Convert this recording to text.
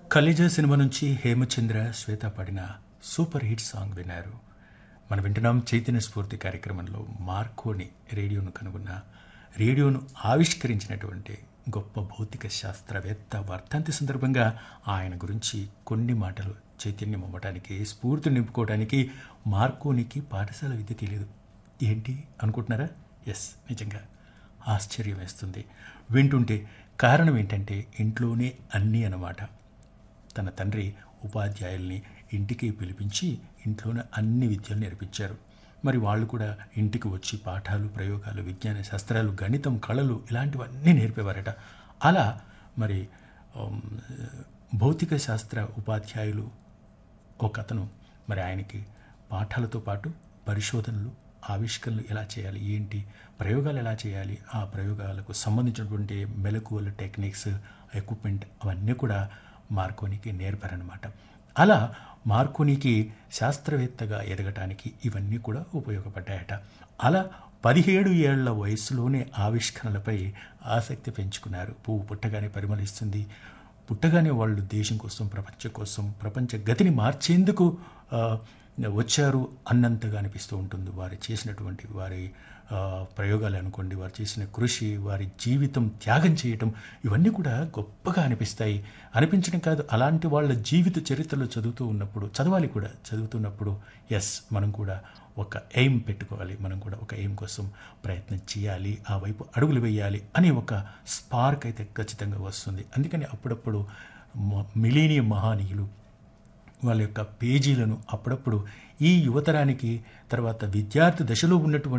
ఖలీజా cinema నుంచి హేమచంద్ర శ్వేత పాడిన super hit song విన్నారు మనం వింటున్నాం చైతన్య స్ఫూర్తి కార్యక్రమంలో మార్కోని రేడియోను కనుగొన్న రేడియోను ఆవిష్కరించినటువంటి గొప్ప భౌతిక శాస్త్రవేత్త వర్ధంతి సందర్భంగా ఆయన గురించి కొన్ని మాటలు చైతన్యం అవ్వడానికి స్ఫూర్తి నింపుకోవడానికి మార్కోనికి పాఠశాల విద్య తెలియదు ఏంటి అనుకుంటున్నారా ఎస్ నిజంగా ఆశ్చర్యం వేస్తుంది వింటుంటే కారణం ఏంటంటే ఇంట్లోనే అన్నీ అన్నమాట తన తండ్రి ఉపాధ్యాయుల్ని ఇంటికి పిలిపించి ఇంట్లోనే అన్ని విద్యలు నేర్పించారు మరి వాళ్ళు కూడా ఇంటికి వచ్చి పాఠాలు ప్రయోగాలు విజ్ఞాన శాస్త్రాలు గణితం కళలు ఇలాంటివన్నీ నేర్పేవారట అలా మరి ఉమ్, భౌతిక శాస్త్ర ఉపాధ్యాయులు ఒక అతను మరి ఆయనకి పాఠాలతో పాటు పరిశోధనలు ఆవిష్కరణలు ఎలా చేయాలి ఏంటి ప్రయోగాలు ఎలా చేయాలి ఆ ప్రయోగాలకు సంబంధించినటువంటి మెలకువలు టెక్నిక్స్ ఎక్విప్మెంట్ అవన్నీ కూడా మార్కోనికి నేర్పారనమాట అలా మార్కోనికి శాస్త్రవేత్తగా ఎదగటానికి ఇవన్నీ కూడా ఉపయోగపడ్డాయట అలా పదిహేడు ఏళ్ల వయసులోనే ఆవిష్కరణలపై ఆసక్తి పెంచుకున్నారు పువ్వు పుట్టగానే పరిమళిస్తుంది పుట్టగానే వాళ్ళు దేశం కోసం ప్రపంచం కోసం ప్రపంచ గతిని మార్చేందుకు ఆ, వచ్చారు అన్నంతగా అనిపిస్తూ ఉంటుంది వారు చేసినటువంటి వారి ఆ, ప్రయోగాలు అనుకోండి వారు చేసిన కృషి వారి జీవితం త్యాగం చేయటం ఇవన్నీ కూడా గొప్పగా అనిపిస్తాయి అనిపించడం కాదు అలాంటి వాళ్ళ జీవిత చరిత్రలు చదువుతూ ఉన్నప్పుడు చదవాలి కూడా చదువుతున్నప్పుడు ఎస్ మనం కూడా ఒక ఎయిమ్ పెట్టుకోవాలి మనం కూడా ఒక ఎయిమ్ కోసం ప్రయత్నం చేయాలి ఆ వైపు అడుగులు వేయాలి అనే ఒక స్పార్క్ అయితే ఖచ్చితంగా వస్తుంది అందుకని అప్పుడప్పుడు మిలీనియం మహానీయులు వాళ్ళ యొక్క పేజీలను అప్పుడప్పుడు ఈ యువతరానికి తర్వాత విద్యార్థి దశలో ఉన్నటువంటి